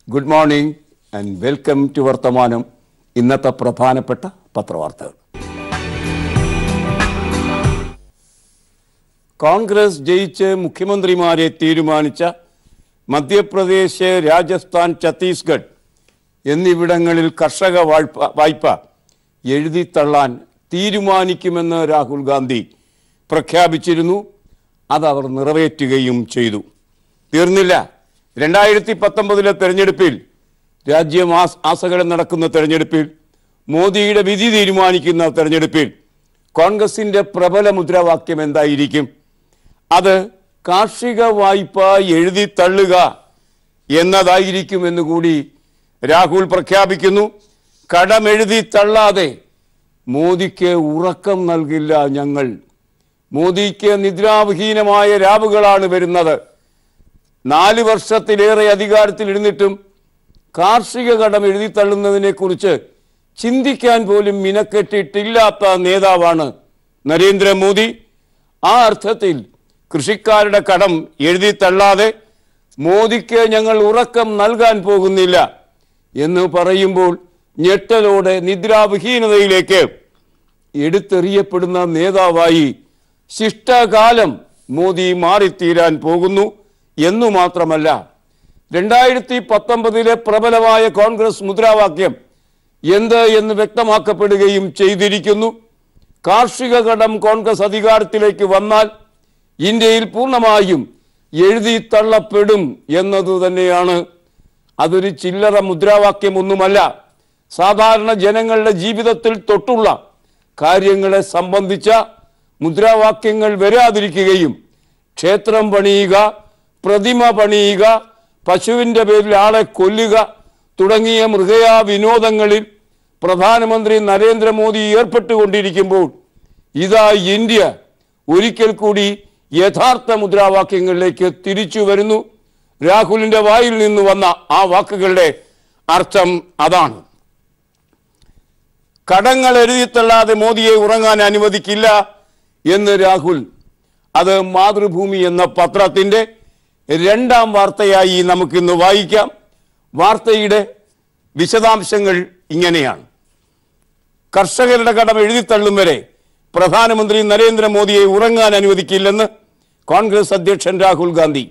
good morning and welcome to Varthamanam ഇന്നത്തെ പ്രധാനപ്പെട്ട പത്രവാർത്തകൾ കോൺഗ്രസ് ജയിച്ച് മുഖ്യമന്ത്രിമാരെ തീരുമാനിച്ച മധ്യപ്രദേശ് രാജസ്ഥാൻ ഛത്തീസ്ഗഡ് എന്നിവിടങ്ങളിൽ കർഷക വായ്പ വായ്പ എഴുതിത്തള്ളാൻ തീരുമാനിക്കുമെന്ന് രാഹുൽ ഗാന്ധി പ്രഖ്യാപിച്ചിരുന്നു അതവർ നിറവേറ്റുകയും ചെയ്തു തീർന്നില്ല രണ്ടായിരത്തി പത്തൊമ്പതിലെ തെരഞ്ഞെടുപ്പിൽ രാജ്യം ആസ് ആസകലം നടക്കുന്ന തെരഞ്ഞെടുപ്പിൽ മോദിയുടെ വിധി തീരുമാനിക്കുന്ന തെരഞ്ഞെടുപ്പിൽ കോൺഗ്രസിന്റെ പ്രബല മുദ്രാവാക്യം എന്തായിരിക്കും അത് കാർഷിക വായ്പ എഴുതി തള്ളുക എന്നതായിരിക്കുമെന്ന് കൂടി രാഹുൽ പ്രഖ്യാപിക്കുന്നു കടമെഴുതി തള്ളാതെ മോദിക്ക് ഉറക്കം നൽകില്ല ഞങ്ങൾ മോദിക്ക് നിദ്രാവിഹീനമായ രാവുകളാണ് വരുന്നത് നാല് വർഷത്തിലേറെ അധികാരത്തിലിരുന്നിട്ടും കാർഷിക കടം എഴുതിത്തള്ളുന്നതിനെ കുറിച്ച് ചിന്തിക്കാൻ പോലും മിനക്കെട്ടിട്ടില്ലാത്ത നേതാവാണ് നരേന്ദ്രമോദി ആ അർത്ഥത്തിൽ കൃഷിക്കാരുടെ കടം എഴുതിത്തള്ളാതെ മോദിക്ക് ഞങ്ങൾ ഉറക്കം നൽകാൻ പോകുന്നില്ല എന്ന് പറയുമ്പോൾ ഞെട്ടലോടെ നിദ്രാവിഹീനതയിലേക്ക് എടുത്തെറിയപ്പെടുന്ന നേതാവായി ശിഷ്ടകാലം മോദി മാറിത്തീരാൻ പോകുന്നു എന്നു മാത്രമല്ല രണ്ടായിരത്തി പത്തൊമ്പതിലെ പ്രബലമായ കോൺഗ്രസ് മുദ്രാവാക്യം എന്ത് എന്ന് വ്യക്തമാക്കപ്പെടുകയും ചെയ്തിരിക്കുന്നു കാർഷിക കടം കോൺഗ്രസ് അധികാരത്തിലേക്ക് വന്നാൽ ഇന്ത്യയിൽ പൂർണ്ണമായും എഴുതി തള്ളപ്പെടും എന്നതു തന്നെയാണ് അതൊരു ചില്ലറ മുദ്രാവാക്യമൊന്നുമല്ല സാധാരണ ജനങ്ങളുടെ ജീവിതത്തിൽ തൊട്ടുള്ള കാര്യങ്ങളെ സംബന്ധിച്ച മുദ്രാവാക്യങ്ങൾ വരാതിരിക്കുകയും ക്ഷേത്രം പണിയുക പ്രതിമ പണിയുക പശുവിൻ്റെ പേരിൽ ആളെ കൊല്ലുക തുടങ്ങിയ മൃഗയാ വിനോദങ്ങളിൽ പ്രധാനമന്ത്രി നരേന്ദ്രമോദി ഏർപ്പെട്ടുകൊണ്ടിരിക്കുമ്പോൾ ഇതാ ഇന്ത്യ ഒരിക്കൽ കൂടി യഥാർത്ഥ മുദ്രാവാക്യങ്ങളിലേക്ക് തിരിച്ചു വരുന്നു രാഹുലിന്റെ വായിൽ നിന്ന് വന്ന ആ വാക്കുകളുടെ അർത്ഥം അതാണ് കടങ്ങൾ എഴുതിത്തള്ളാതെ മോദിയെ ഉറങ്ങാൻ അനുവദിക്കില്ല എന്ന് രാഹുൽ അത് മാതൃഭൂമി എന്ന പത്രത്തിന്റെ രണ്ടാം വാർത്തയായി നമുക്കിന്ന് വായിക്കാം വാർത്തയുടെ വിശദാംശങ്ങൾ ഇങ്ങനെയാണ് കർഷകരുടെ കടം എഴുതിത്തള്ളും വരെ പ്രധാനമന്ത്രി നരേന്ദ്രമോദിയെ ഉറങ്ങാൻ അനുവദിക്കില്ലെന്ന് കോൺഗ്രസ് അധ്യക്ഷൻ രാഹുൽ ഗാന്ധി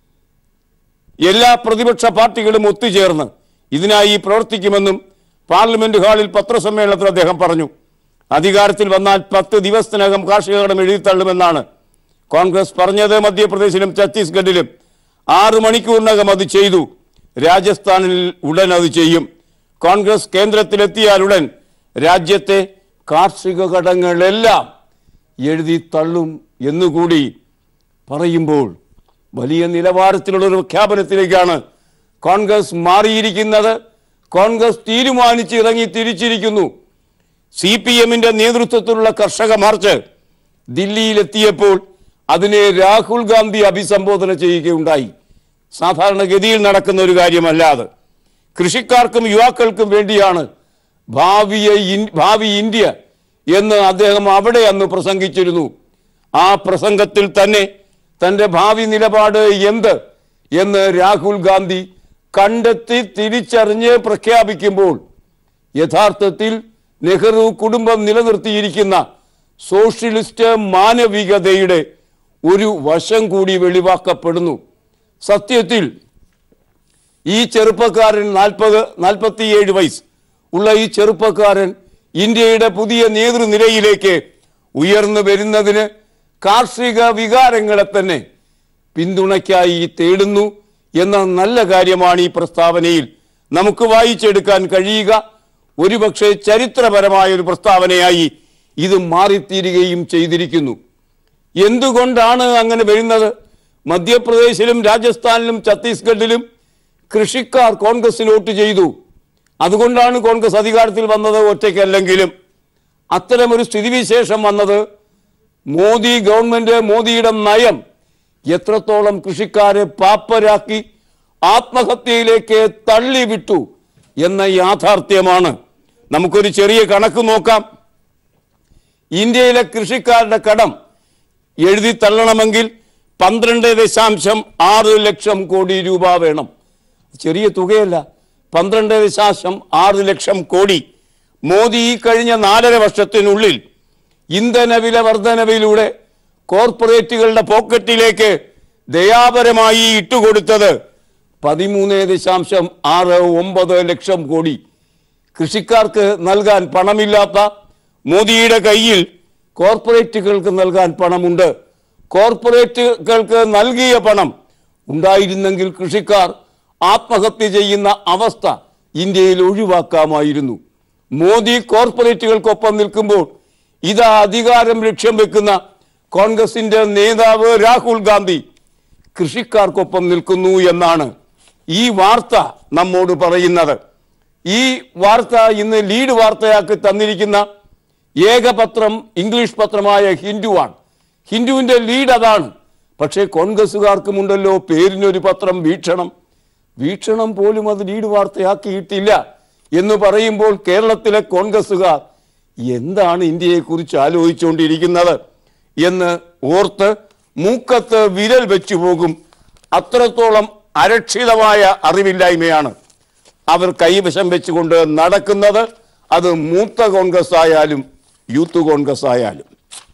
എല്ലാ പ്രതിപക്ഷ പാർട്ടികളും ഒത്തുചേർന്ന് ഇതിനായി പ്രവർത്തിക്കുമെന്നും പാർലമെന്റ് ഹാളിൽ പത്രസമ്മേളനത്തിൽ അദ്ദേഹം പറഞ്ഞു അധികാരത്തിൽ വന്നാൽ പത്ത് ദിവസത്തിനകം കാർഷിക കടം എഴുതിത്തള്ളുമെന്നാണ് കോൺഗ്രസ് പറഞ്ഞത് മധ്യപ്രദേശിലും ഛത്തീസ്ഗഡിലും ആറ് മണിക്കൂറിനകം അത് ചെയ്തു രാജസ്ഥാനിൽ ഉടൻ അത് ചെയ്യും കോൺഗ്രസ് കേന്ദ്രത്തിലെത്തിയാലുടൻ രാജ്യത്തെ കാർഷിക കടങ്ങളെല്ലാം എഴുതി തള്ളും എന്നുകൂടി പറയുമ്പോൾ വലിയ നിലവാരത്തിലുള്ള ഒരു പ്രഖ്യാപനത്തിലേക്കാണ് കോൺഗ്രസ് മാറിയിരിക്കുന്നത് കോൺഗ്രസ് തീരുമാനിച്ച് ഇറങ്ങി തിരിച്ചിരിക്കുന്നു സി പി എമ്മിന്റെ നേതൃത്വത്തിലുള്ള കർഷക മാർച്ച് ദില്ലിയിലെത്തിയപ്പോൾ അതിനെ രാഹുൽ ഗാന്ധി അഭിസംബോധന ചെയ്യുകയുണ്ടായി സാധാരണഗതിയിൽ നടക്കുന്ന ഒരു കാര്യമല്ലാതെ കൃഷിക്കാർക്കും യുവാക്കൾക്കും വേണ്ടിയാണ് ഭാവിയെ ഇൻ- ഭാവി ഇന്ത്യ എന്ന് അദ്ദേഹം അവിടെ അന്ന് പ്രസംഗിച്ചിരുന്നു ആ പ്രസംഗത്തിൽ തന്നെ തന്റെ ഭാവി നിലപാട് എന്ത് എന്ന് രാഹുൽ ഗാന്ധി കണ്ടെത്തി തിരിച്ചറിഞ്ഞ് പ്രഖ്യാപിക്കുമ്പോൾ യഥാർത്ഥത്തിൽ നെഹ്റു കുടുംബം നിലനിർത്തിയിരിക്കുന്ന സോഷ്യലിസ്റ്റ് മാനവികതയുടെ ഒരു വശം കൂടി വെളിവാക്കപ്പെടുന്നു സത്യത്തിൽ ഈ ചെറുപ്പക്കാരൻ നാൽപ്പത് നാൽപ്പത്തിയേഴ് വയസ്സ് ഉള്ള ഈ ചെറുപ്പക്കാരൻ ഇന്ത്യയുടെ പുതിയ നേതൃനിരയിലേക്ക് ഉയർന്നു വരുന്നതിന് കാർഷിക വികാരങ്ങളെ തന്നെ പിന്തുണയ്ക്കായി തേടുന്നു എന്ന നല്ല കാര്യമാണ് ഈ പ്രസ്താവനയിൽ നമുക്ക് വായിച്ചെടുക്കാൻ കഴിയുക ഒരുപക്ഷെ ചരിത്രപരമായ ഒരു പ്രസ്താവനയായി ഇത് മാറിത്തീരുകയും ചെയ്തിരിക്കുന്നു എന്തുകൊണ്ടാണ് അങ്ങനെ വരുന്നത് മധ്യപ്രദേശിലും രാജസ്ഥാനിലും ഛത്തീസ്ഗഡിലും കൃഷിക്കാർ കോൺഗ്രസിന് വോട്ട് ചെയ്തു അതുകൊണ്ടാണ് കോൺഗ്രസ് അധികാരത്തിൽ വന്നത് ഒറ്റയ്ക്കല്ലെങ്കിലും അത്തരമൊരു സ്ഥിതിവിശേഷം വന്നത് മോദി ഗവൺമെന്റ് മോദിയുടെ നയം എത്രത്തോളം കൃഷിക്കാരെ പാപ്പരാക്കി ആത്മഹത്യയിലേക്ക് തള്ളിവിട്ടു എന്ന യാഥാർത്ഥ്യമാണ് നമുക്കൊരു ചെറിയ കണക്ക് നോക്കാം ഇന്ത്യയിലെ കൃഷിക്കാരുടെ കടം എഴുതി തള്ളണമെങ്കിൽ പന്ത്രണ്ട് ദശാംശം ആറ് ലക്ഷം കോടി രൂപ വേണം ചെറിയ തുകയല്ല പന്ത്രണ്ട് ദശാംശം ആറ് ലക്ഷം കോടി മോദി ഈ കഴിഞ്ഞ നാലര വർഷത്തിനുള്ളിൽ ഇന്ധന വില വർധനവിലൂടെ കോർപ്പറേറ്റുകളുടെ പോക്കറ്റിലേക്ക് ദയാപരമായി ഇട്ടുകൊടുത്തത് പതിമൂന്ന് ദശാംശം ആറ് ഒമ്പത് ലക്ഷം കോടി കൃഷിക്കാർക്ക് നൽകാൻ പണമില്ലാത്ത മോദിയുടെ കയ്യിൽ കോർപ്പറേറ്റുകൾക്ക് നൽകാൻ പണമുണ്ട് കോർപ്പറേറ്റുകൾക്ക് നൽകിയ പണം ഉണ്ടായിരുന്നെങ്കിൽ കൃഷിക്കാർ ആത്മഹത്യ ചെയ്യുന്ന അവസ്ഥ ഇന്ത്യയിൽ ഒഴിവാക്കാമായിരുന്നു മോദി കോർപ്പറേറ്റുകൾക്കൊപ്പം നിൽക്കുമ്പോൾ ഇതാ അധികാരം ലക്ഷ്യം വെക്കുന്ന കോൺഗ്രസിന്റെ നേതാവ് രാഹുൽ ഗാന്ധി കൃഷിക്കാർക്കൊപ്പം നിൽക്കുന്നു എന്നാണ് ഈ വാർത്ത നമ്മോട് പറയുന്നത് ഈ വാർത്ത ഇന്ന് ലീഡ് വാർത്തയാക്കി തന്നിരിക്കുന്ന ഏകപത്രം ഇംഗ്ലീഷ് പത്രമായ ഹിന്ദുവാണ് ഹിന്ദുവിന്റെ ലീഡ് അതാണ് പക്ഷേ കോൺഗ്രസ്സുകാർക്കുമുണ്ടല്ലോ പേരിനൊരു പത്രം വീക്ഷണം വീക്ഷണം പോലും അത് ലീഡ് വാർത്തയാക്കിയിട്ടില്ല എന്ന് പറയുമ്പോൾ കേരളത്തിലെ കോൺഗ്രസ്സുകാർ എന്താണ് ഇന്ത്യയെക്കുറിച്ച് ആലോചിച്ചുകൊണ്ടിരിക്കുന്നത് എന്ന് ഓർത്ത് മൂക്കത്ത് വിരൽ വെച്ചു പോകും അത്രത്തോളം അരക്ഷിതമായ അറിവില്ലായ്മയാണ് അവർ കൈവശം വെച്ചുകൊണ്ട് നടക്കുന്നത് അത് മൂത്ത കോൺഗ്രസ് ആയാലും യൂത്ത് കോൺഗ്രസ് ആയാലും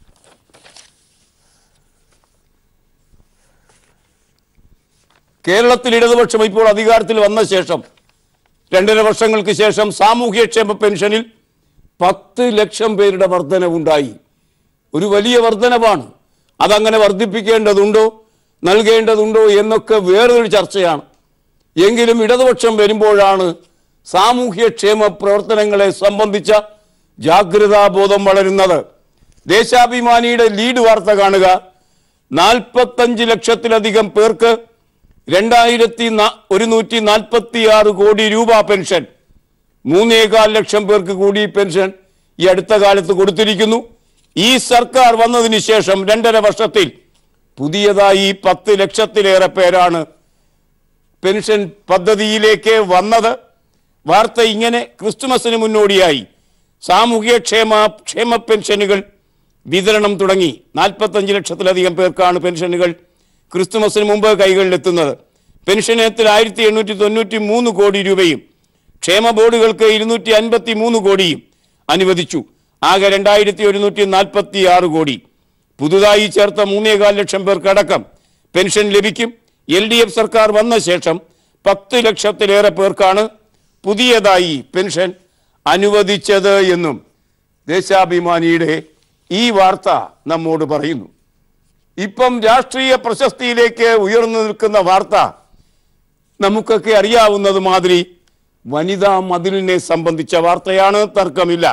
കേരളത്തിൽ ഇടതുപക്ഷം ഇപ്പോൾ അധികാരത്തിൽ വന്ന ശേഷം രണ്ടര വർഷങ്ങൾക്ക് ശേഷം സാമൂഹ്യക്ഷേമ പെൻഷനിൽ പത്ത് ലക്ഷം പേരുടെ വർധനവുണ്ടായി ഒരു വലിയ വർധനവാണ് അതങ്ങനെ വർദ്ധിപ്പിക്കേണ്ടതുണ്ടോ നൽകേണ്ടതുണ്ടോ എന്നൊക്കെ വേറൊരു ചർച്ചയാണ് എങ്കിലും ഇടതുപക്ഷം വരുമ്പോഴാണ് സാമൂഹ്യക്ഷേമ പ്രവർത്തനങ്ങളെ സംബന്ധിച്ച ജാഗ്രതാബോധം വളരുന്നത് ദേശാഭിമാനിയുടെ ലീഡ് വാർത്ത കാണുക നാൽപ്പത്തഞ്ച് ലക്ഷത്തിലധികം പേർക്ക് രണ്ടായിരത്തി ഒരുന്നൂറ്റി നാൽപ്പത്തി ആറ് കോടി രൂപ പെൻഷൻ മൂന്നേകാൽ ലക്ഷം പേർക്ക് കൂടി പെൻഷൻ ഈ അടുത്ത കാലത്ത് കൊടുത്തിരിക്കുന്നു ഈ സർക്കാർ വന്നതിന് ശേഷം രണ്ടര വർഷത്തിൽ പുതിയതായി പത്ത് ലക്ഷത്തിലേറെ പേരാണ് പെൻഷൻ പദ്ധതിയിലേക്ക് വന്നത് വാർത്ത ഇങ്ങനെ ക്രിസ്തുമസിന് മുന്നോടിയായി സാമൂഹ്യക്ഷേമ ക്ഷേമ പെൻഷനുകൾ വിതരണം തുടങ്ങി നാൽപ്പത്തഞ്ച് ലക്ഷത്തിലധികം പേർക്കാണ് പെൻഷനുകൾ ക്രിസ്തുമസിന് മുമ്പ് കൈകളിലെത്തുന്നത് പെൻഷൻ ഇനത്തിൽ ആയിരത്തി എണ്ണൂറ്റി തൊണ്ണൂറ്റി മൂന്ന് കോടി രൂപയും ക്ഷേമ ബോർഡുകൾക്ക് ഇരുന്നൂറ്റി അൻപത്തി മൂന്ന് കോടിയും അനുവദിച്ചു ആകെ രണ്ടായിരത്തി ഒരുന്നൂറ്റി നാൽപ്പത്തി ആറ് കോടി പുതുതായി ചേർത്ത മൂന്നേകാൽ ലക്ഷം പേർക്കടക്കം പെൻഷൻ ലഭിക്കും എൽ ഡി എഫ് സർക്കാർ വന്ന ശേഷം പത്ത് ലക്ഷത്തിലേറെ പേർക്കാണ് പുതിയതായി പെൻഷൻ അനുവദിച്ചത് എന്നും ദേശാഭിമാനിയുടെ ഈ വാർത്ത നമ്മോട് പറയുന്നു ഇപ്പം രാഷ്ട്രീയ പ്രശസ്തിയിലേക്ക് ഉയർന്നു നിൽക്കുന്ന വാർത്ത നമുക്കൊക്കെ അറിയാവുന്നത് മാതിരി വനിതാ മതിലിനെ സംബന്ധിച്ച വാർത്തയാണ് തർക്കമില്ല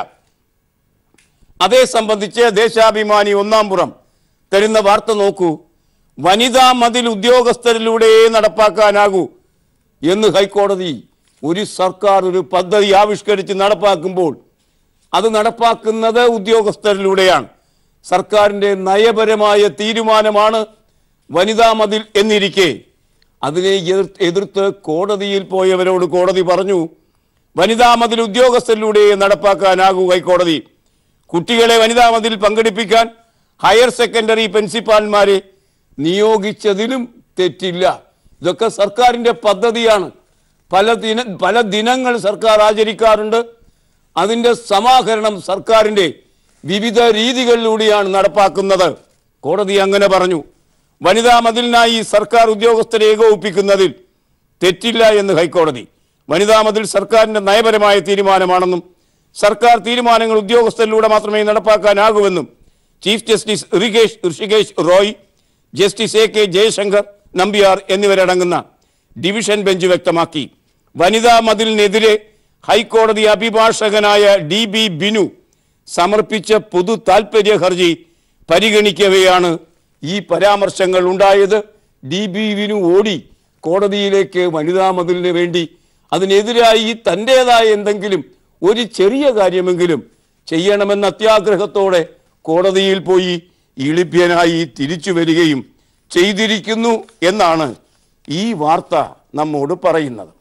അതേ സംബന്ധിച്ച് ദേശാഭിമാനി ഒന്നാം പുറം തരുന്ന വാർത്ത നോക്കൂ വനിതാ മതിൽ ഉദ്യോഗസ്ഥരിലൂടെ നടപ്പാക്കാനാകൂ എന്ന് ഹൈക്കോടതി ഒരു സർക്കാർ ഒരു പദ്ധതി ആവിഷ്കരിച്ച് നടപ്പാക്കുമ്പോൾ അത് നടപ്പാക്കുന്നത് ഉദ്യോഗസ്ഥരിലൂടെയാണ് സർക്കാരിൻ്റെ നയപരമായ തീരുമാനമാണ് വനിതാ മതിൽ എന്നിരിക്കെ അതിനെ എതിർ- എതിർത്ത് കോടതിയിൽ പോയവരോട് കോടതി പറഞ്ഞു വനിതാ മതിൽ ഉദ്യോഗസ്ഥരിലൂടെ നടപ്പാക്കാനാകൂ ഹൈക്കോടതി കുട്ടികളെ വനിതാ മതിൽ പങ്കെടുപ്പിക്കാൻ ഹയർ സെക്കൻഡറി പ്രിൻസിപ്പാൽമാരെ നിയോഗിച്ചതിലും തെറ്റില്ല ഇതൊക്കെ സർക്കാരിൻ്റെ പദ്ധതിയാണ് പല ദിന പല ദിനങ്ങൾ സർക്കാർ ആചരിക്കാറുണ്ട് അതിൻ്റെ സമാഹരണം സർക്കാരിൻ്റെ വിവിധ രീതികളിലൂടെയാണ് നടപ്പാക്കുന്നത് കോടതി അങ്ങനെ പറഞ്ഞു വനിതാ മതിലിനായി സർക്കാർ ഉദ്യോഗസ്ഥരെ ഏകോപിപ്പിക്കുന്നതിൽ തെറ്റില്ല എന്ന് ഹൈക്കോടതി വനിതാ മതിൽ സർക്കാരിന്റെ നയപരമായ തീരുമാനമാണെന്നും സർക്കാർ തീരുമാനങ്ങൾ ഉദ്യോഗസ്ഥരിലൂടെ മാത്രമേ നടപ്പാക്കാനാകൂവെന്നും chief justice Rishikesh Rishikesh Roy justice A K Jayasankar Nambiar എന്നിവരടങ്ങുന്ന ഡിവിഷൻ ബെഞ്ച് വ്യക്തമാക്കി വനിതാ മതിലിനെതിരെ ഹൈക്കോടതി അഭിഭാഷകനായ ഡി ബി ബിനു സമർപ്പിച്ച പൊതു താൽപര്യ ഹർജി പരിഗണിക്കവെയാണ് ഈ പരാമർശങ്ങൾ ഉണ്ടായത് ഡി ബി വിനു ഓടി കോടതിയിലേക്ക് വനിതാ മതിലിന് വേണ്ടി അതിനെതിരായി തൻ്റെതായ എന്തെങ്കിലും ഒരു ചെറിയ കാര്യമെങ്കിലും ചെയ്യണമെന്ന അത്യാഗ്രഹത്തോടെ കോടതിയിൽ പോയി ഇളിപ്യനായി തിരിച്ചു വരികയും ചെയ്തിരിക്കുന്നു എന്നാണ് ഈ വാർത്ത നമ്മോട് പറയുന്നത്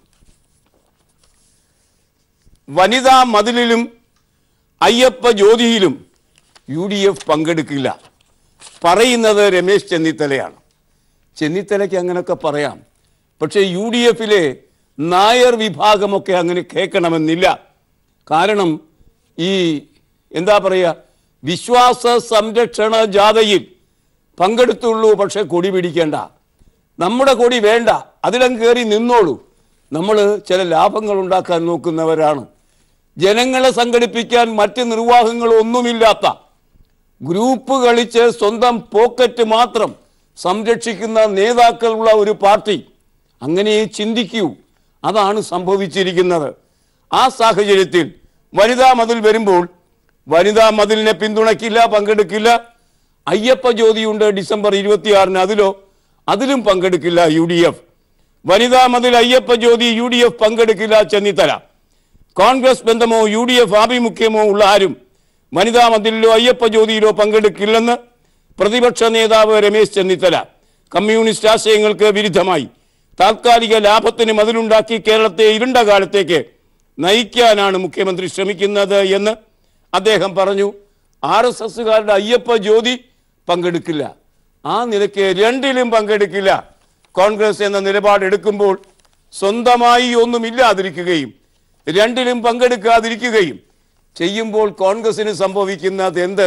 വനിതാ മതിലിലും അയ്യപ്പ ജ്യോതിയിലും യു ഡി എഫ് പങ്കെടുക്കില്ല പറയുന്നത് രമേശ് ചെന്നിത്തലയാണ് ചെന്നിത്തലയ്ക്ക് അങ്ങനെയൊക്കെ പറയാം പക്ഷേ യു ഡി എഫിലെ നായർ വിഭാഗമൊക്കെ അങ്ങനെ കേൾക്കണമെന്നില്ല കാരണം ഈ എന്താ പറയുക വിശ്വാസ സംരക്ഷണ ജാഥയിൽ പങ്കെടുത്തുള്ളൂ പക്ഷെ കൊടി പിടിക്കേണ്ട നമ്മുടെ കൊടി വേണ്ട അതിലങ്ങ് കയറി നിന്നോളൂ നമ്മൾ ചില ലാഭങ്ങൾ ഉണ്ടാക്കാൻ നോക്കുന്നവരാണ് ജനങ്ങളെ സംഘടിപ്പിക്കാൻ മറ്റ് നിർവാഹങ്ങളൊന്നുമില്ലാത്ത ഗ്രൂപ്പ് കളിച്ച് സ്വന്തം പോക്കറ്റ് മാത്രം സംരക്ഷിക്കുന്ന നേതാക്കളുള്ള ഒരു പാർട്ടി അങ്ങനെ ചിന്തിക്കൂ അതാണ് സംഭവിച്ചിരിക്കുന്നത് ആ സാഹചര്യത്തിൽ വനിതാ മതിൽ വരുമ്പോൾ വനിതാ മതിലിനെ പിന്തുണയ്ക്കില്ല പങ്കെടുക്കില്ല അയ്യപ്പ ജ്യോതിയുണ്ട് ഡിസംബർ ഇരുപത്തിയാറിന് അതിലോ അതിലും പങ്കെടുക്കില്ല യു ഡി എഫ് വനിതാ മതിൽ Ayyappa Jyothi U D F പങ്കെടുക്കില്ല ചെന്നിത്തല കോൺഗ്രസ് ബന്ധമോ യു ഡി എഫ് ആഭിമുഖ്യമോ ഉള്ള ആരും വനിതാ മതിലിലോ അയ്യപ്പ ജ്യോതിയിലോ പങ്കെടുക്കില്ലെന്ന് പ്രതിപക്ഷ നേതാവ് രമേശ് ചെന്നിത്തല കമ്മ്യൂണിസ്റ്റ് ആശയങ്ങൾക്ക് വിരുദ്ധമായി താത്കാലിക ലാഭത്തിന് മതിലുണ്ടാക്കി കേരളത്തെ ഇരുണ്ട കാലത്തേക്ക് നയിക്കാനാണ് മുഖ്യമന്ത്രി ശ്രമിക്കുന്നത് എന്ന് അദ്ദേഹം പറഞ്ഞു ആർ എസ് എസുകാരുടെ അയ്യപ്പ ജ്യോതി പങ്കെടുക്കില്ല ആ നിലയ്ക്ക് രണ്ടിലും പങ്കെടുക്കില്ല കോൺഗ്രസ് എന്ന നിലപാടെടുക്കുമ്പോൾ സ്വന്തമായി ഒന്നുമില്ലാതിരിക്കുകയും രണ്ടിലും പങ്കെടുക്കാതിരിക്കുകയും ചെയ്യുമ്പോൾ കോൺഗ്രസിന് സംഭവിക്കുന്നത് എന്ത്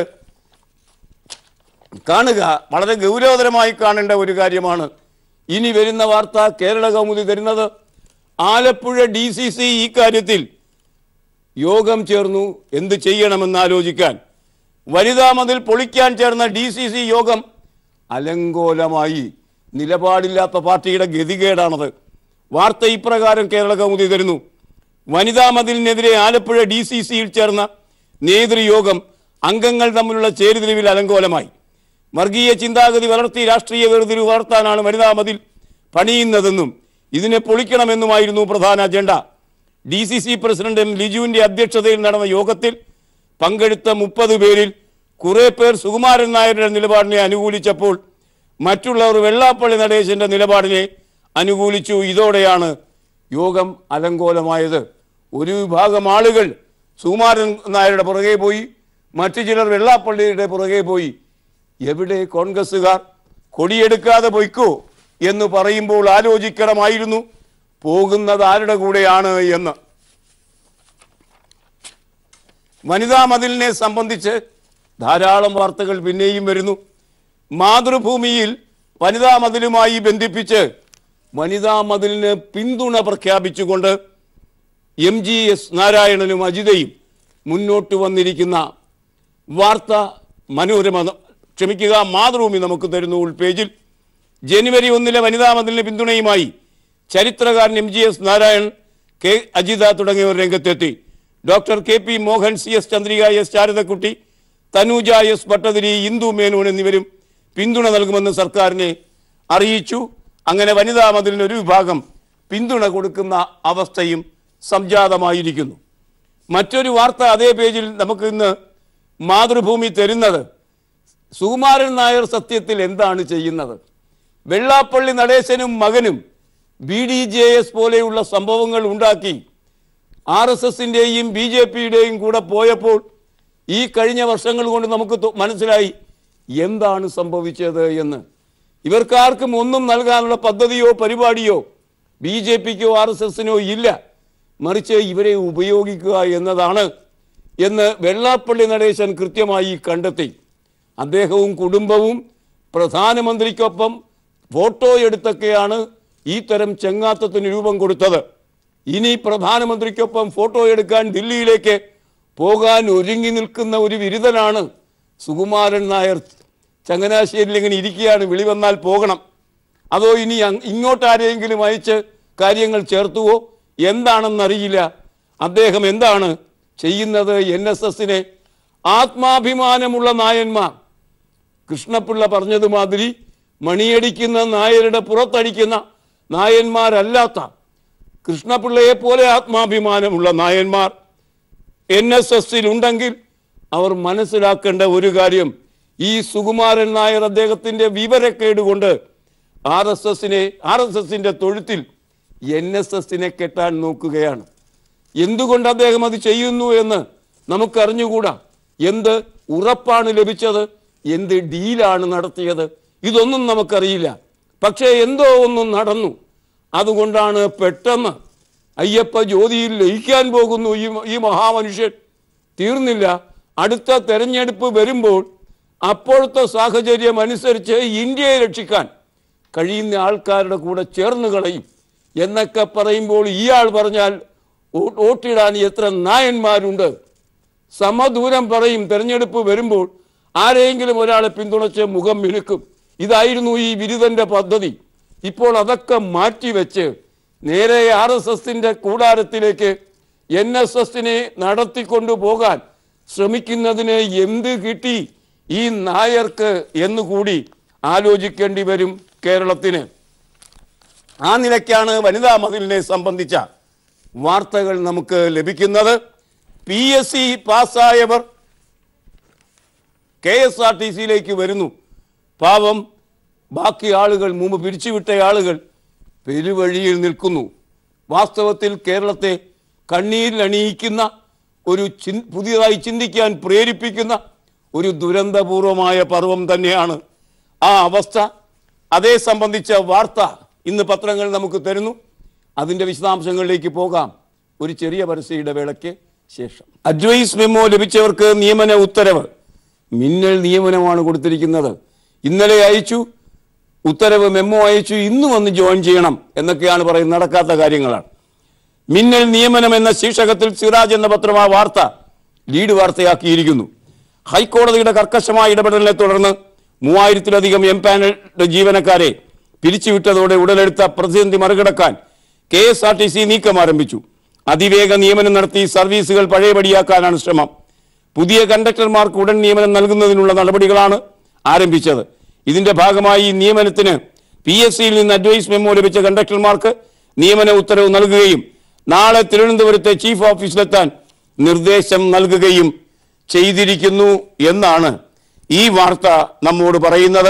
കാണുക വളരെ ഗൗരവതരമായി കാണേണ്ട ഒരു കാര്യമാണ് ഇനി വരുന്ന വാർത്ത കേരള കൗമുദി തരുന്നത് ആലപ്പുഴ ഡി സി സി ഈ കാര്യത്തിൽ യോഗം ചേർന്നു എന്ത് ചെയ്യണമെന്ന് ആലോചിക്കാൻ വനിതാ മതിൽ പൊളിക്കാൻ ചേർന്ന ഡി സി സി യോഗം അലങ്കോലമായി നിലപാടില്ലാത്ത പാർട്ടിയുടെ ഗതികേടാണത് വാർത്ത ഇപ്രകാരം കേരള കൗമുദി തരുന്നു വനിതാ മതിലിനെതിരെ ആലപ്പുഴ ഡി സി സിയിൽ ചേർന്ന നേതൃയോഗം അംഗങ്ങൾ തമ്മിലുള്ള ചേരിതിരിവിൽ അലങ്കോലമായി വർഗീയ ചിന്താഗതി വളർത്തി രാഷ്ട്രീയ വേർതിരിവ് വളർത്താനാണ് വനിതാ മതിൽ പണിയുന്നതെന്നും ഇതിനെ പൊളിക്കണമെന്നുമായിരുന്നു പ്രധാന agenda D C C president M ലിജുവിന്റെ അധ്യക്ഷതയിൽ നടന്ന യോഗത്തിൽ പങ്കെടുത്ത മുപ്പത് പേരിൽ കുറെ പേർ സുകുമാരൻ നായരുടെ നിലപാടിനെ അനുകൂലിച്ചപ്പോൾ മറ്റുള്ളവർ വെള്ളാപ്പള്ളി നടേശന്റെ നിലപാടിനെ അനുകൂലിച്ചു ഇതോടെയാണ് യോഗം അലങ്കോലമായത് ഒരു വിഭാഗം ആളുകൾ സുകുമാരൻ നായരുടെ പുറകെ പോയി മറ്റു ചിലർ വെള്ളാപ്പള്ളിയുടെ പുറകെ പോയി എവിടെ കോൺഗ്രസ്സുകാർ കൊടിയെടുക്കാതെ പൊയ്ക്കോ എന്ന് പറയുമ്പോൾ ആലോചിക്കണമായിരുന്നു പോകുന്നത് ആരുടെ കൂടെയാണ് എന്ന് വനിതാ മതിലിനെ സംബന്ധിച്ച് ധാരാളം വാർത്തകൾ പിന്നെയും വരുന്നു മാതൃഭൂമിയിൽ വനിതാ മതിലുമായി ബന്ധിപ്പിച്ച് വനിതാ മതിലിന് പിന്തുണ പ്രഖ്യാപിച്ചുകൊണ്ട് എം ജി എസ് നാരായണനും അജിതയും മുന്നോട്ട് വന്നിരിക്കുന്ന വാർത്ത മനോരമ ക്ഷമിക്കുക മാതൃഭൂമി നമുക്ക് തരുന്നു ഉൾപേജിൽ ജനുവരി ഒന്നിലെ വനിതാ മതിലിന് പിന്തുണയുമായി ചരിത്രകാരൻ M G S Narayan K Ajitha തുടങ്ങിയവർ രംഗത്തെത്തി doctor K P Mohan C S Chandrika S Saradakutty Thanuja S Bhattathiri Indu Menon എന്നിവരും പിന്തുണ നൽകുമെന്ന് സർക്കാരിനെ അറിയിച്ചു അങ്ങനെ വനിതാ മതിലിന് ഒരു വിഭാഗം പിന്തുണ കൊടുക്കുന്ന അവസ്ഥയും സംജാതമായിരിക്കുന്നു മറ്റൊരു വാർത്ത അതേ പേജിൽ നമുക്ക് ഇന്ന് മാതൃഭൂമി തരുന്നത് സുകുമാരൻ നായർ സത്യത്തിൽ എന്താണ് ചെയ്യുന്നത് വെള്ളാപ്പള്ളി നടേശനും മകനും ബി ഡി ജെ എസ് പോലെയുള്ള സംഭവങ്ങൾ ഉണ്ടാക്കി ആർ എസ് എസിൻ്റെയും ബി ജെ പിയുടെയും കൂടെ പോയപ്പോൾ ഈ കഴിഞ്ഞ വർഷങ്ങൾ കൊണ്ട് നമുക്ക് തോ- മനസ്സിലായി എന്താണ് സംഭവിച്ചത് എന്ന് ഇവർക്കാർക്കും ഒന്നും നൽകാനുള്ള പദ്ധതിയോ പരിപാടിയോ ബി ജെ പിക്കോ ആർ എസ് എസിനോ ഇല്ല മറിച്ച് ഇവരെ ഉപയോഗിക്കുക എന്നതാണ് എന്ന് വെള്ളാപ്പള്ളി നടേശൻ കൃത്യമായി കണ്ടെത്തി അദ്ദേഹവും കുടുംബവും പ്രധാനമന്ത്രിക്കൊപ്പം ഫോട്ടോ എടുത്തൊക്കെയാണ് ഈ തരം ചെങ്ങാത്തത്തിന് രൂപം കൊടുത്തത് ഇനി പ്രധാനമന്ത്രിക്കൊപ്പം ഫോട്ടോ എടുക്കാൻ ദില്ലിയിലേക്ക് പോകാൻ ഒരുങ്ങി നിൽക്കുന്ന ഒരു വിരുദ്ധനാണ് സുകുമാരൻ നായർ ചങ്ങനാശ്ശേരിയിൽ ഇങ്ങനെ ഇരിക്കുകയാണ് വിളി വന്നാൽ പോകണം അതോ ഇനി അങ്- ഇങ്ങോട്ട് ആരെയെങ്കിലും അയച്ച് കാര്യങ്ങൾ ചേർത്തുവോ എന്താണെന്നറിയില്ല അദ്ദേഹം എന്താണ് ചെയ്യുന്നത് എൻ എസ് എസിനെ ആത്മാഭിമാനമുള്ള നായന്മാർ കൃഷ്ണപിള്ള പറഞ്ഞതുമാതിരി മണിയടിക്കുന്ന നായരുടെ പുറത്തടിക്കുന്ന നായന്മാരല്ലാത്ത കൃഷ്ണപിള്ളയെ പോലെ ആത്മാഭിമാനമുള്ള നായന്മാർ എൻ എസ് എസിൽ ഉണ്ടെങ്കിൽ അവർ മനസ്സിലാക്കേണ്ട ഒരു കാര്യം ഈ സുകുമാരൻ നായർ അദ്ദേഹത്തിന്റെ വിവരക്കേട് കൊണ്ട് ആർ എസ് എസിനെ ആർ എസ് എസിന്റെ തൊഴുത്തിൽ എൻ എസ് എസിനെ കെട്ടാൻ നോക്കുകയാണ് എന്തുകൊണ്ട് അദ്ദേഹം അത് ചെയ്യുന്നു എന്ന് നമുക്കറിഞ്ഞുകൂടാ എന്ത് ഉറപ്പാണ് ലഭിച്ചത് എന്ത് ഡീലാണ് നടത്തിയത് ഇതൊന്നും നമുക്കറിയില്ല പക്ഷേ എന്തോ ഒന്നും നടന്നു അതുകൊണ്ടാണ് പെട്ടെന്ന് അയ്യപ്പ ജ്യോതിയിൽ ലയിക്കാൻ പോകുന്നു ഈ ഈ മഹാമനുഷ്യൻ തീർന്നില്ല അടുത്ത തെരഞ്ഞെടുപ്പ് വരുമ്പോൾ അപ്പോഴത്തെ സാഹചര്യം അനുസരിച്ച് ഇന്ത്യയെ രക്ഷിക്കാൻ കഴിയുന്ന ആൾക്കാരുടെ കൂടെ ചേർന്ന് കളയും എന്നൊക്കെ പറയുമ്പോൾ ഇയാൾ പറഞ്ഞാൽ വോ- വോട്ടിടാൻ എത്ര നായന്മാരുണ്ട് സമദൂരം പറയും തെരഞ്ഞെടുപ്പ് വരുമ്പോൾ ആരെങ്കിലും ഒരാളെ പിന്തുണച്ച് മുഖം മിനുക്കും ഇതായിരുന്നു ഈ ബിരുദന്റെ പദ്ധതി ഇപ്പോൾ അതൊക്കെ മാറ്റിവെച്ച് നേരെ ആർ എസ് എസിന്റെ കൂടാരത്തിലേക്ക് എൻ എസ് എസിനെ നടത്തിക്കൊണ്ടു പോകാൻ ശ്രമിക്കുന്നതിന് എന്ത് കിട്ടി ഈ നായർക്ക് എന്നുകൂടി ആലോചിക്കേണ്ടി വരും കേരളത്തിന് ആ നിലയ്ക്കാണ് വനിതാ മതിലിനെ സംബന്ധിച്ച വാർത്തകൾ നമുക്ക് ലഭിക്കുന്നത് പി എസ് സി പാസ്സായവർ കെ എസ് ആർ ടി സിയിലേക്ക് വരുന്നു പാവം ബാക്കി ആളുകൾ മുമ്പ് പിരിച്ചുവിട്ട ആളുകൾ പെരുവഴിയിൽ നിൽക്കുന്നു വാസ്തവത്തിൽ കേരളത്തെ കണ്ണീരിലണിയിക്കുന്ന ഒരു ചിൻ പുതിയതായി ചിന്തിക്കാൻ പ്രേരിപ്പിക്കുന്ന ഒരു ദുരന്തപൂർവമായ പർവം തന്നെയാണ് ആ അവസ്ഥ അതേ സംബന്ധിച്ച വാർത്ത ഇന്ന് പത്രങ്ങൾ നമുക്ക് തരുന്നു അതിൻ്റെ വിശദാംശങ്ങളിലേക്ക് പോകാം ഒരു ചെറിയ പരസ്യ ഇടവേളയ്ക്ക് ശേഷം അഡ്വൈസ് മെമ്മോ ലഭിച്ചവർക്ക് നിയമന ഉത്തരവ് മിന്നൽ നിയമനമാണ് കൊടുത്തിരിക്കുന്നത് ഇന്നലെ അയച്ചു ഉത്തരവ് മെമ്മോ അയച്ചു ഇന്ന് വന്ന് ജോയിൻ ചെയ്യണം എന്നൊക്കെയാണ് പറയുന്നത് നടക്കാത്ത കാര്യങ്ങളാണ് മിന്നൽ നിയമനം എന്ന ശീർഷകത്തിൽ സിറാജ് എന്ന പത്രം ആ വാർത്ത ലീഡ് വാർത്തയാക്കിയിരിക്കുന്നു ഹൈക്കോടതിയുടെ കർക്കശമായ ഇടപെടലിനെ തുടർന്ന് മൂവായിരത്തിലധികം എം പാനൽ ജീവനക്കാരെ പിരിച്ചുവിട്ടതോടെ ഉടലെടുത്ത പ്രതിസന്ധി മറികടക്കാൻ K S R T C നീക്കം ആരംഭിച്ചു അതിവേഗ നിയമനം നടത്തി സർവീസുകൾ പഴയപടിയാക്കാനാണ് ശ്രമം പുതിയ കണ്ടക്ടർമാർക്ക് ഉടൻ നിയമനം നൽകുന്നതിനുള്ള നടപടികളാണ് ആരംഭിച്ചത് ഇതിന്റെ ഭാഗമായി ഈ നിയമനത്തിന് പി എസ് സിയിൽ നിന്ന് അഡ്വൈസ് മെമ്മോ ലഭിച്ച കണ്ടക്ടർമാർക്ക് നിയമന ഉത്തരവ് നൽകുകയും നാളെ തിരുവനന്തപുരത്തെ ചീഫ് ഓഫീസിലെത്താൻ നിർദ്ദേശം നൽകുകയും ചെയ്തിരിക്കുന്നു എന്നാണ് ഈ വാർത്ത നമ്മോട് പറയുന്നത്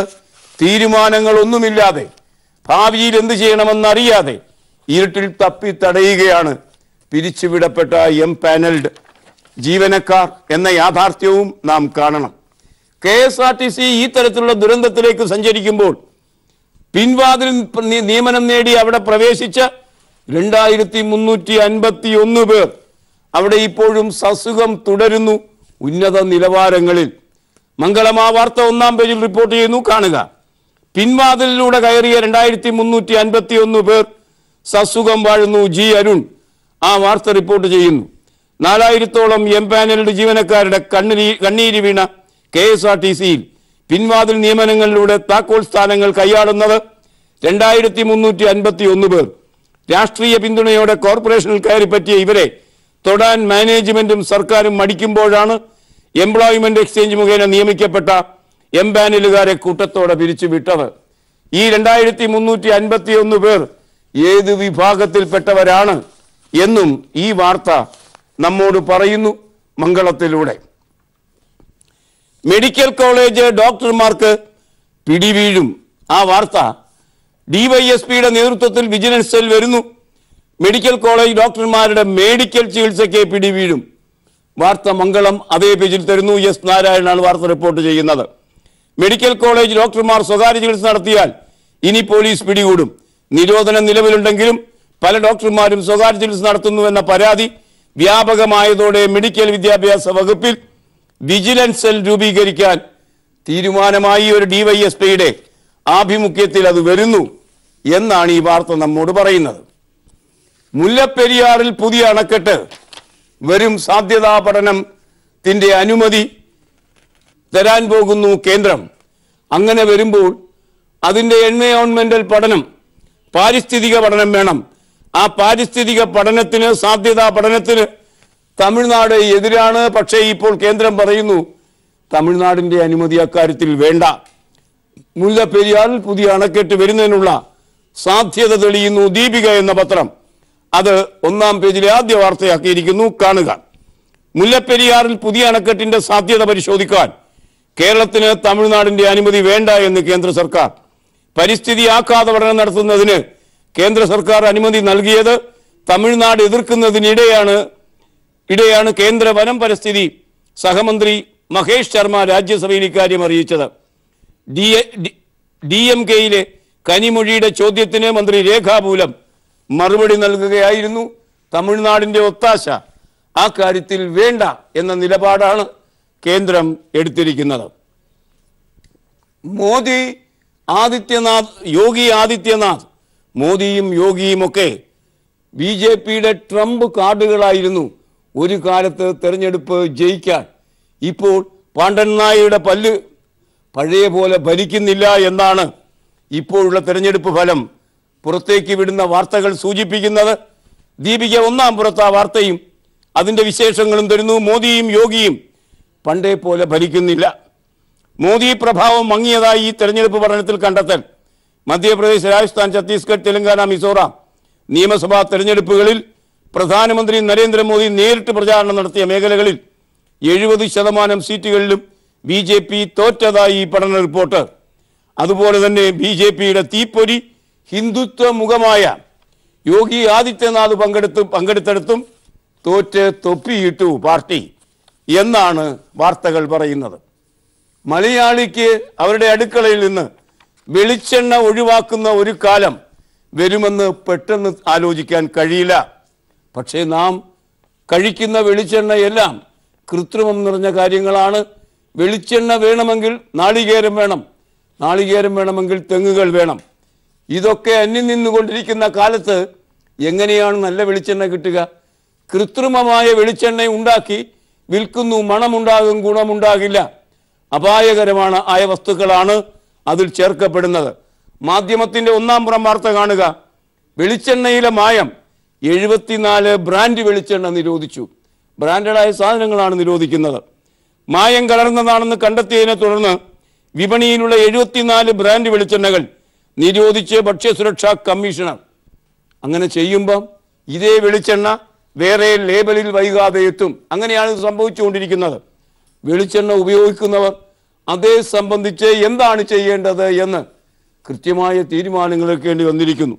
തീരുമാനങ്ങളൊന്നുമില്ലാതെ ഭാവിയിൽ എന്ത് ചെയ്യണമെന്നറിയാതെ ഇരുട്ടിൽ തപ്പി തടയുകയാണ് പിരിച്ചുവിടപ്പെട്ട എം പാനൽഡ് ജീവനക്കാർ എന്ന യാഥാർത്ഥ്യവും നാം കാണണം K S R T C ഈ തരത്തിലുള്ള ദുരന്തത്തിലേക്ക് സഞ്ചരിക്കുമ്പോൾ പിൻവാതിൽ നി- നിയമനം നേടി അവിടെ പ്രവേശിച്ച രണ്ടായിരത്തി മുന്നൂറ്റി അൻപത്തി ഒന്ന് പേർ അവിടെ ഇപ്പോഴും സസുഖം തുടരുന്നു ഉന്നത നിലവാരങ്ങളിൽ മംഗളമാ വാർത്ത ഒന്നാം പേജിൽ റിപ്പോർട്ട് ചെയ്യുന്നു കാണുക പിൻവാതിലിലൂടെ കയറിയ രണ്ടായിരത്തി മുന്നൂറ്റി അൻപത്തി ഒന്ന് പേർ സസുഖം വാഴുന്നു ജി അരുൺ ആ വാർത്ത റിപ്പോർട്ട് ചെയ്യുന്നു നാലായിരത്തോളം എം പാനൽഡ് ജീവനക്കാരുടെ കണ്ണീരി കണ്ണീര് വീണ കെ എസ് ആർ ടി സിയിൽ പിൻവാതിൽ നിയമനങ്ങളിലൂടെ താക്കോൽ സ്ഥാനങ്ങൾ കൈയാളുന്നത് രണ്ടായിരത്തി മുന്നൂറ്റി അൻപത്തി ഒന്ന് പേർ രാഷ്ട്രീയ പിന്തുണയോടെ കോർപ്പറേഷനിൽ കയറിപ്പറ്റിയ ഇവരെ തൊടാൻ മാനേജ്മെന്റും സർക്കാരും മടിക്കുമ്പോഴാണ് എംപ്ലോയ്മെന്റ് എക്സ്ചേഞ്ച് മുഖേന നിയമിക്കപ്പെട്ട എം പാനലുകാരെ കൂട്ടത്തോടെ പിരിച്ചുവിട്ടത് ഈ രണ്ടായിരത്തി മുന്നൂറ്റി അൻപത്തി ഒന്ന് പേർ ഏത് വിഭാഗത്തിൽപ്പെട്ടവരാണ് എന്നും ഈ വാർത്ത നമ്മോട് പറയുന്നു മംഗളത്തിലൂടെ മെഡിക്കൽ കോളേജ് ഡോക്ടർമാർക്ക് പിടിവീഴും ആ വാർത്ത ഡിവൈഎസ്പിയുടെ നേതൃത്വത്തിൽ വിജിലൻസ് സെൽ വരുന്നു മെഡിക്കൽ കോളേജ് ഡോക്ടർമാരുടെ മെഡിക്കൽ ചികിത്സയ്ക്ക് പിടിവീഴും വാർത്ത മംഗളം അതേ പേജിൽ തരുന്നു എസ് നാരായണനാണ് വാർത്ത റിപ്പോർട്ട് ചെയ്യുന്നത് മെഡിക്കൽ കോളേജ് ഡോക്ടർമാർ സ്വകാര്യ ചികിത്സ നടത്തിയാൽ ഇനി പോലീസ് പിടികൂടും നിരോധനം നിലവിലുണ്ടെങ്കിലും പല ഡോക്ടർമാരും സ്വകാര്യ ചികിത്സ നടത്തുന്നുവെന്ന പരാതി വ്യാപകമായതോടെ മെഡിക്കൽ വിദ്യാഭ്യാസ വകുപ്പിൽ വിജിലൻസ് സെൽ രൂപീകരിക്കാൻ തീരുമാനമായി ഒരു ഡിവൈഎസ്പിയുടെ ആഭിമുഖ്യത്തിൽ അത് വരുന്നു എന്നാണ് ഈ വാർത്ത നമ്മോട് പറയുന്നത് മുല്ലപ്പെരിയാറിൽ പുതിയ അണക്കെട്ട് വരും സാധ്യതാ പഠനത്തിന്റെ അനുമതി തരാൻ പോകുന്നു കേന്ദ്രം അങ്ങനെ വരുമ്പോൾ അതിൻ്റെ എൻവയോൺമെന്റൽ പഠനം പാരിസ്ഥിതിക പഠനം വേണം ആ പാരിസ്ഥിതിക പഠനത്തിന് സാധ്യതാ പഠനത്തിന് തമിഴ്നാട് എതിരാണ് പക്ഷേ ഇപ്പോൾ കേന്ദ്രം പറയുന്നു തമിഴ്നാടിന്റെ അനുമതി അക്കാര്യത്തിൽ വേണ്ട മുല്ലപ്പെരിയാറിൽ പുതിയ അണക്കെട്ട് വരുന്നതിനുള്ള സാധ്യത തെളിയുന്നു ദീപിക എന്ന പത്രം അത് ഒന്നാം പേജിലെ ആദ്യ വാർത്തയാക്കിയിരിക്കുന്നു കാണുക മുല്ലപ്പെരിയാറിൽ പുതിയ അണക്കെട്ടിന്റെ സാധ്യത പരിശോധിക്കാൻ കേരളത്തിന് തമിഴ്നാടിന്റെ അനുമതി വേണ്ട എന്ന് കേന്ദ്ര സർക്കാർ പരിസ്ഥിതി ആഘാത പഠനം നടത്തുന്നതിന് കേന്ദ്ര സർക്കാർ അനുമതി നൽകിയത് തമിഴ്നാട് എതിർക്കുന്നതിനിടെയാണ് ഇടെയാണ് കേന്ദ്ര വനം പരിസ്ഥിതി സഹമന്ത്രി മഹേഷ് ശർമ്മ രാജ്യസഭയിൽ ഇക്കാര്യം അറിയിച്ചത് ഡി ഡി എം കെയിലെ കനിമൊഴിയുടെ ചോദ്യത്തിന് മന്ത്രി രേഖാമൂലം മറുപടി നൽകുകയായിരുന്നു തമിഴ്നാടിന്റെ ഒത്താശ ആ കാര്യത്തിൽ വേണ്ട എന്ന നിലപാടാണ് കേന്ദ്രം എടുത്തിരിക്കുന്നത് മോദി ആദിത്യനാഥ് യോഗി ആദിത്യനാഥ് മോദിയും യോഗിയും ഒക്കെ ബി ജെ പിയുടെ ട്രംപ് കാർഡുകളായിരുന്നു ഒരു കാലത്ത് തെരഞ്ഞെടുപ്പ് ജയിക്കാൻ ഇപ്പോൾ പാണ്ഡൻ നായയുടെ പല്ല് പഴയ പോലെ ഭരിക്കുന്നില്ല എന്നാണ് ഇപ്പോഴുള്ള തെരഞ്ഞെടുപ്പ് ഫലം പുറത്തേക്ക് വിടുന്ന വാർത്തകൾ സൂചിപ്പിക്കുന്നത് ദീപിക ഒന്നാം പുറത്ത് ആ വാർത്തയും അതിൻ്റെ വിശേഷങ്ങളും തരുന്നു മോദിയും യോഗിയും പണ്ടേ പോലെ ഭരിക്കുന്നില്ല മോദി പ്രഭാവം മങ്ങിയതായി ഈ തെരഞ്ഞെടുപ്പ് പഠനത്തിൽ കണ്ടെത്തൽ മധ്യപ്രദേശ് രാജസ്ഥാൻ ഛത്തീസ്ഗഡ് തെലങ്കാന മിസോറാം നിയമസഭാ തെരഞ്ഞെടുപ്പുകളിൽ പ്രധാനമന്ത്രി നരേന്ദ്രമോദി നേരിട്ട് പ്രചാരണം നടത്തിയ മേഖലകളിൽ എഴുപത് ശതമാനം സീറ്റുകളിലും ബി ജെ പി തോറ്റതായി ഈ പഠന റിപ്പോർട്ട് അതുപോലെ തന്നെ ബി ജെ പിയുടെ തീപ്പൊരി ഹിന്ദുത്വ മുഖമായ യോഗി ആദിത്യനാഥ് പങ്കെടുത്ത് പങ്കെടുത്തെടുത്തും തോറ്റ് തൊപ്പിയിട്ടു പാർട്ടി എന്നാണ് വാർത്തകൾ പറയുന്നത് മലയാളിക്ക് അവരുടെ അടുക്കളയിൽ നിന്ന് വെളിച്ചെണ്ണ ഒഴിവാക്കുന്ന ഒരു കാലം വരുമെന്ന് പെട്ടെന്ന് ആലോചിക്കാൻ കഴിയില്ല പക്ഷേ നാം കഴിക്കുന്ന വെളിച്ചെണ്ണയെല്ലാം കൃത്രിമം നിറഞ്ഞ കാര്യങ്ങളാണ് വെളിച്ചെണ്ണ വേണമെങ്കിൽ നാളികേരം വേണം നാളികേരം വേണമെങ്കിൽ തെങ്ങുകൾ വേണം ഇതൊക്കെ അന്യം നിന്നുകൊണ്ടിരിക്കുന്ന കാലത്ത് എങ്ങനെയാണ് നല്ല വെളിച്ചെണ്ണ കിട്ടുക കൃത്രിമമായ വെളിച്ചെണ്ണ ഉണ്ടാക്കി വിൽക്കുന്നു മണമുണ്ടാകും ഗുണമുണ്ടാകില്ല അപായകരമാണ് ആയ വസ്തുക്കളാണ് അതിൽ ചേർക്കപ്പെടുന്നത് മാധ്യമത്തിന്റെ ഒന്നാം പുറം വാർത്ത കാണുക വെളിച്ചെണ്ണയിലെ മായം എഴുപത്തിനാല് ബ്രാൻഡ് വെളിച്ചെണ്ണ നിരോധിച്ചു ബ്രാൻഡഡായ സാധനങ്ങളാണ് നിരോധിക്കുന്നത് മായം കലർന്നതാണെന്ന് കണ്ടെത്തിയതിനെ തുടർന്ന് വിപണിയിലുള്ള എഴുപത്തിനാല് ബ്രാൻഡ് വെളിച്ചെണ്ണകൾ നിരോധിച്ച് ഭക്ഷ്യസുരക്ഷാ കമ്മീഷണർ അങ്ങനെ ചെയ്യുമ്പം ഇതേ വെളിച്ചെണ്ണ വേറെ ലേബലിൽ വൈകാതെ എത്തും അങ്ങനെയാണ് ഇത് സംഭവിച്ചുകൊണ്ടിരിക്കുന്നത് വെളിച്ചെണ്ണ ഉപയോഗിക്കുന്നവർ അതേ സംബന്ധിച്ച് എന്താണ് ചെയ്യേണ്ടത് എന്ന് കൃത്യമായ തീരുമാനങ്ങൾ എടുക്കേണ്ടി വന്നിരിക്കുന്നു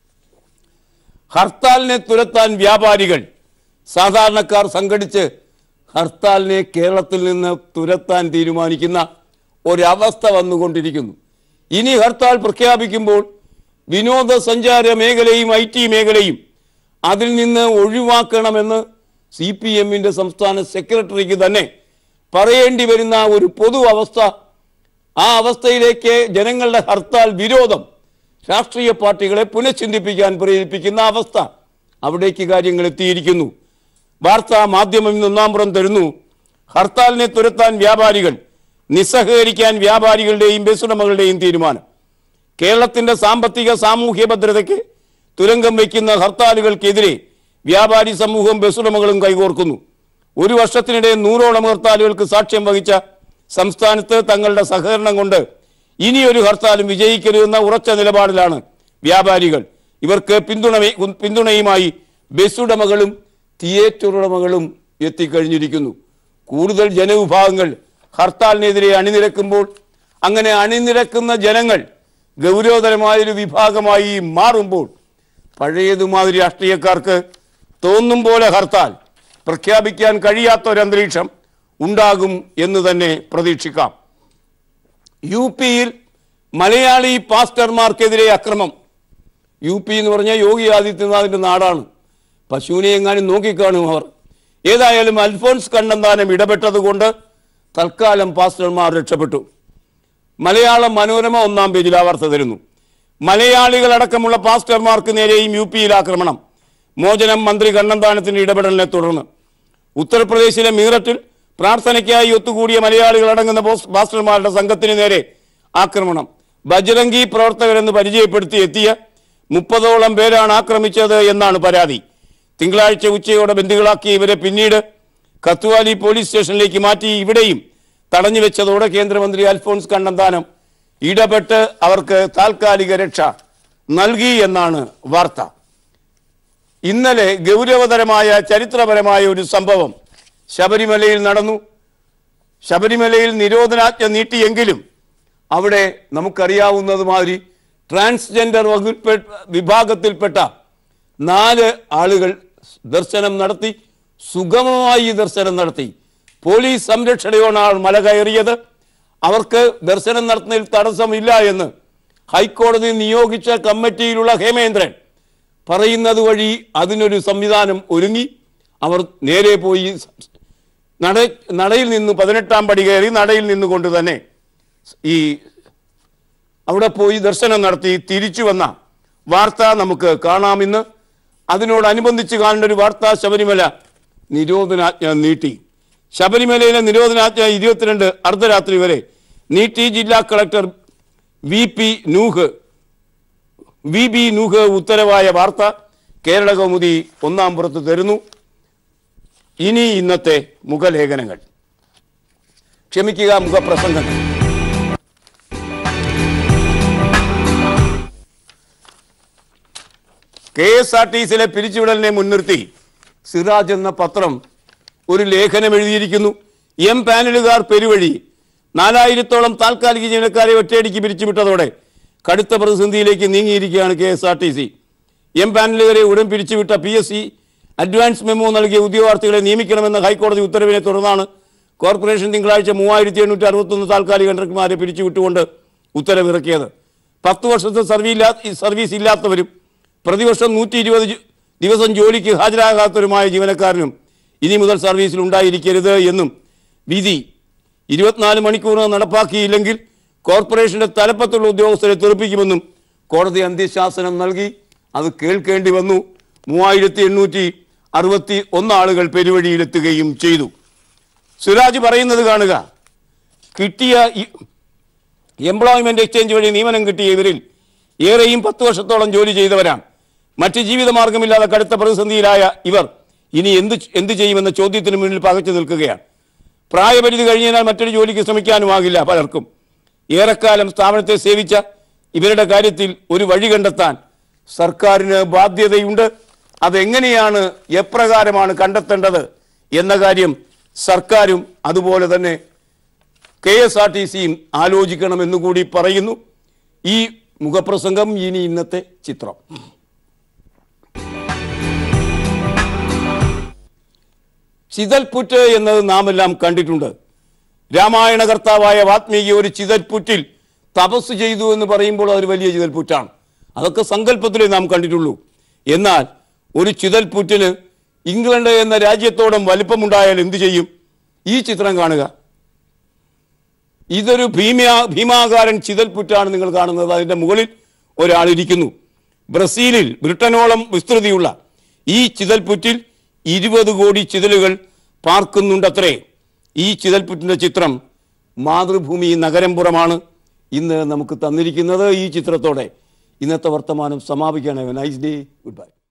ഹർത്താലിനെ തുരത്താൻ വ്യാപാരികൾ സാധാരണക്കാർ സംഘടിച്ച് ഹർത്താലിനെ കേരളത്തിൽ നിന്ന് തുരത്താൻ തീരുമാനിക്കുന്ന ഒരവസ്ഥ വന്നുകൊണ്ടിരിക്കുന്നു ഇനി ഹർത്താൽ പ്രഖ്യാപിക്കുമ്പോൾ വിനോദസഞ്ചാര മേഖലയും ഐ ടി മേഖലയും അതിൽ നിന്ന് ഒഴിവാക്കണമെന്ന് സി പി എമ്മിൻ്റെ സംസ്ഥാന സെക്രട്ടറിക്ക് തന്നെ പറയേണ്ടി വരുന്ന ഒരു പൊതു അവസ്ഥ ആ അവസ്ഥയിലേക്ക് ജനങ്ങളുടെ ഹർത്താൽ വിരോധം രാഷ്ട്രീയ പാർട്ടികളെ പുനഃചിന്തിപ്പിക്കാൻ പ്രേരിപ്പിക്കുന്ന അവസ്ഥ അവിടേക്ക് കാര്യങ്ങൾ എത്തിയിരിക്കുന്നു വാർത്താ മാധ്യമം ഇന്ന് ഒന്നാം പുറം തരുന്നു ഹർത്താലിനെ തുരത്താൻ വ്യാപാരികൾ നിസ്സഹകരിക്കാൻ വ്യാപാരികളുടെയും ബസ്സുടമകളുടെയും തീരുമാനം കേരളത്തിന്റെ സാമ്പത്തിക സാമൂഹ്യ ഭദ്രതയ്ക്ക് തുരങ്കം വയ്ക്കുന്ന ഹർത്താലുകൾക്കെതിരെ വ്യാപാരി സമൂഹം ബസ്സുടമകളും കൈകോർക്കുന്നു ഒരു വർഷത്തിനിടെ നൂറോളം ഹർത്താലുകൾക്ക് സാക്ഷ്യം വഹിച്ച സംസ്ഥാനത്ത് തങ്ങളുടെ സഹകരണം കൊണ്ട് ഇനിയൊരു ഹർത്താലും വിജയിക്കരുതെന്ന ഉറച്ച നിലപാടിലാണ് വ്യാപാരികൾ ഇവർക്ക് പിന്തുണ പിന്തുണയുമായി ബസ്സുടമകളും തിയേറ്റർ ഉടമകളും എത്തിക്കഴിഞ്ഞിരിക്കുന്നു കൂടുതൽ ജനവിഭാഗങ്ങൾ ഹർത്താലിനെതിരെ അണിനിരക്കുമ്പോൾ അങ്ങനെ അണിനിരക്കുന്ന ജനങ്ങൾ ഗൗരവതരമായൊരു വിഭാഗമായി മാറുമ്പോൾ പഴയതുമാതിരി രാഷ്ട്രീയക്കാർക്ക് തോന്നും പോലെ ഹർത്താൽ പ്രഖ്യാപിക്കാൻ കഴിയാത്ത ഒരു അന്തരീക്ഷം ഉണ്ടാകും എന്ന് തന്നെ പ്രതീക്ഷിക്കാം യു പിയിൽ മലയാളി പാസ്റ്റർമാർക്കെതിരെ അക്രമം യു പി എന്ന് പറഞ്ഞാൽ യോഗി ആദിത്യനാഥിന്റെ നാടാണ് പശുവിനെ എങ്ങാനും നോക്കിക്കാണും അവർ ഏതായാലും അൽഫോൺസ് കണ്ണന്താനം ഇടപെട്ടതുകൊണ്ട് തൽക്കാലം പാസ്റ്റർമാർ രക്ഷപ്പെട്ടു മലയാളം മനോരമ ഒന്നാം പേജിൽ ആ വാർത്ത തരുന്നു മലയാളികളടക്കമുള്ള പാസ്റ്റർമാർക്ക് നേരെയും യു പിയിൽ ആക്രമണം മോചനം മന്ത്രി കണ്ണന്താനത്തിന്റെ ഇടപെടലിനെ തുടർന്ന് ഉത്തർപ്രദേശിലെ മീററ്റിൽ പ്രാർത്ഥനയ്ക്കായി ഒത്തുകൂടിയ മലയാളികൾ അടങ്ങുന്ന പോസ്- പാസ്റ്റർമാരുടെ സംഘത്തിന് നേരെ ആക്രമണം ബജ്രംഗി പ്രവർത്തകരെന്ന് പരിചയപ്പെടുത്തി എത്തിയ മുപ്പതോളം പേരാണ് ആക്രമിച്ചത് എന്നാണ് പരാതി തിങ്കളാഴ്ച ഉച്ചയോടെ ബന്ദികളാക്കിയ ഇവരെ പിന്നീട് കത്തുവാലി പോലീസ് സ്റ്റേഷനിലേക്ക് മാറ്റി ഇവിടെയും തടഞ്ഞു വെച്ചതോടെ കേന്ദ്രമന്ത്രി അൽഫോൺസ് കണ്ണന്താനം ഇടപെട്ട് അവർക്ക് താൽക്കാലിക രക്ഷ നൽകി എന്നാണ് വാർത്ത ഇന്നലെ ഗൗരവതരമായ ചരിത്രപരമായ ഒരു സംഭവം ശബരിമലയിൽ നടന്നു ശബരിമലയിൽ നിരോധനാജ്ഞ നീട്ടിയെങ്കിലും അവിടെ നമുക്കറിയാവുന്നതുമാതിരി ട്രാൻസ്ജെൻഡർ വകുപ്പ് വിഭാഗത്തിൽപ്പെട്ട നാല് ആളുകൾ ദർശനം നടത്തി സുഗമമായി ദർശനം നടത്തി പോലീസ് സംരക്ഷണയോടാണ് മല കയറിയത് അവർക്ക് ദർശനം നടത്തുന്നതിൽ തടസ്സമില്ല എന്ന് ഹൈക്കോടതി നിയോഗിച്ച കമ്മിറ്റിയിലുള്ള ഹേമേന്ദ്രൻ പറയുന്നത് വഴി അതിനൊരു സംവിധാനം ഒരുങ്ങി അവർ നേരെ പോയി നട നടയിൽ നിന്ന് പതിനെട്ടാം പടി കയറി നടയിൽ നിന്നുകൊണ്ട് തന്നെ ഈ അവിടെ പോയി ദർശനം നടത്തി തിരിച്ചു വന്ന വാർത്ത നമുക്ക് കാണാമെന്ന് അതിനോടനുബന്ധിച്ച് കാണേണ്ട ഒരു വാർത്ത ശബരിമല നിരോധനാജ്ഞ നീട്ടി ശബരിമലയിലെ നിരോധനാജ്ഞ ഇരുപത്തിരണ്ട് അർദ്ധരാത്രി വരെ നീട്ടി ജില്ലാ collector V P Nooh V B Nooh ഉത്തരവായ വാർത്ത കേരള കൗമുദി ഒന്നാം പുറത്ത് തരുന്നു ഇനി ഇന്നത്തെ മുഖലേഖനങ്ങൾ ക്ഷമിക്കുക മുഖപ്രസംഗങ്ങൾ കെ എസ് ആർ ടി സിയിലെ പിരിച്ചുവിടലിനെ മുൻനിർത്തി സിറാജ് എന്ന പത്രം ഒരു ലേഖനം എഴുതിയിരിക്കുന്നു എം പാനലുകാർ പെരുവഴി നാലായിരത്തോളം താൽക്കാലിക ജീവനക്കാരെ ഒറ്റയടിക്ക് പിരിച്ചുവിട്ടതോടെ കടുത്ത പ്രതിസന്ധിയിലേക്ക് നീങ്ങിയിരിക്കുകയാണ് K S R T C M പാനലുകാരെ ഉടൻ പിരിച്ചുവിട്ട P S C advance memo നൽകിയ ഉദ്യോഗാർത്ഥികളെ നിയമിക്കണമെന്ന ഹൈക്കോടതി ഉത്തരവിനെ തുടർന്നാണ് കോർപ്പറേഷൻ തിങ്കളാഴ്ച മൂവായിരത്തി എണ്ണൂറ്റി അറുപത്തൊന്ന് താൽക്കാലിക കണ്ടക്ടർമാരെ പിരിച്ചുവിട്ടുകൊണ്ട് ഉത്തരവിറക്കിയത് പത്ത് വർഷത്തെ സർവീസ് സർവീസ് ഇല്ലാത്തവരും പ്രതിവർഷം നൂറ്റി ഇരുപത് ദിവസം ജോലിക്ക് ഹാജരാകാത്തവരുമായ ജീവനക്കാരനും ഇനി മുതൽ സർവീസിൽ ഉണ്ടായിരിക്കരുത് എന്നും വിധി ഇരുപത്തിനാല് മണിക്കൂർ നടപ്പാക്കിയില്ലെങ്കിൽ കോർപ്പറേഷന്റെ തലപ്പത്തുള്ള ഉദ്യോഗസ്ഥരെ തെറിപ്പിക്കുമെന്നും കോടതി അന്ത്യശാസനം നൽകി അത് കേൾക്കേണ്ടി വന്നു മൂവായിരത്തി എണ്ണൂറ്റി അറുപത്തി ഒന്ന് ആളുകൾ പെരുവഴിയിലെത്തുകയും ചെയ്തു സിറാജ് പറയുന്നത് കാണുക കിട്ടിയ ഈ- എംപ്ലോയ്മെന്റ് എക്സ്ചേഞ്ച് വഴി നിയമനം കിട്ടിയ ഇവരിൽ ഏറെയും പത്ത് വർഷത്തോളം ജോലി ചെയ്തവരാണ് മറ്റ് ജീവിതമാർഗമില്ലാതെ കടുത്ത പ്രതിസന്ധിയിലായ ഇവർ ഇനി എന്ത് എന്ത് ചെയ്യുമെന്ന ചോദ്യത്തിന് മുന്നിൽ പകച്ചു നിൽക്കുകയാണ് പ്രായപരിധി കഴിഞ്ഞാൽ മറ്റൊരു ജോലിക്ക് ശ്രമിക്കാനുമാകില്ല പലർക്കും ഏറെക്കാലം സ്ഥാപനത്തെ സേവിച്ച ഇവരുടെ കാര്യത്തിൽ ഒരു വഴി കണ്ടെത്താൻ സർക്കാരിന് ബാധ്യതയുണ്ട് അതെങ്ങനെയാണ് എപ്രകാരമാണ് കണ്ടെത്തേണ്ടത് എന്ന കാര്യം സർക്കാരും അതുപോലെ തന്നെ കെ എസ് ആർ ടി സിയും ആലോചിക്കണമെന്ന് കൂടി പറയുന്നു ഈ മുഖപ്രസംഗം ഇനി ഇന്നത്തെ ചിത്രം ചിതൽപുറ്റ് എന്നത് നാം എല്ലാം കണ്ടിട്ടുണ്ട് രാമായണ കർത്താവായ വാത്മീകി ഒരു ചിതൽപുറ്റിൽ തപസ് ചെയ്തു എന്ന് പറയുമ്പോൾ അതൊരു വലിയ ചിതൽപുറ്റാണ് അതൊക്കെ സങ്കല്പത്തിലേ നാം കണ്ടിട്ടുള്ളൂ എന്നാൽ ഒരു ചിതൽപുറ്റിന് ഇംഗ്ലണ്ട് എന്ന രാജ്യത്തോളം വലിപ്പമുണ്ടായാൽ എന്തു ചെയ്യും ഈ ചിത്രം കാണുക ഇതൊരു ഭീമാ ഭീമാകാരൻ ചിതൽപുറ്റാണ് നിങ്ങൾ കാണുന്നത് അതിന്റെ മുകളിൽ ഒരാൾ ഇരിക്കുന്നു ബ്രസീലിൽ ബ്രിട്ടനോളം വിസ്തൃതിയുള്ള ഈ ചിതൽപുറ്റിൽ ഇരുപത് കോടി ചിതലുകൾ പാർക്കുന്നുണ്ടത്രേ ഈ ചിതൽപുറ്റിന്റെ ചിത്രം മാതൃഭൂമി നഗരംപുറമാണ് ഇന്ന് നമുക്ക് തന്നിരിക്കുന്നത് ഈ ചിത്രത്തോടെ ഇന്നത്തെ വർത്തമാനം സമാപിക്കുകയാണ് നൈസ് ഡേ ഗുഡ് ബൈ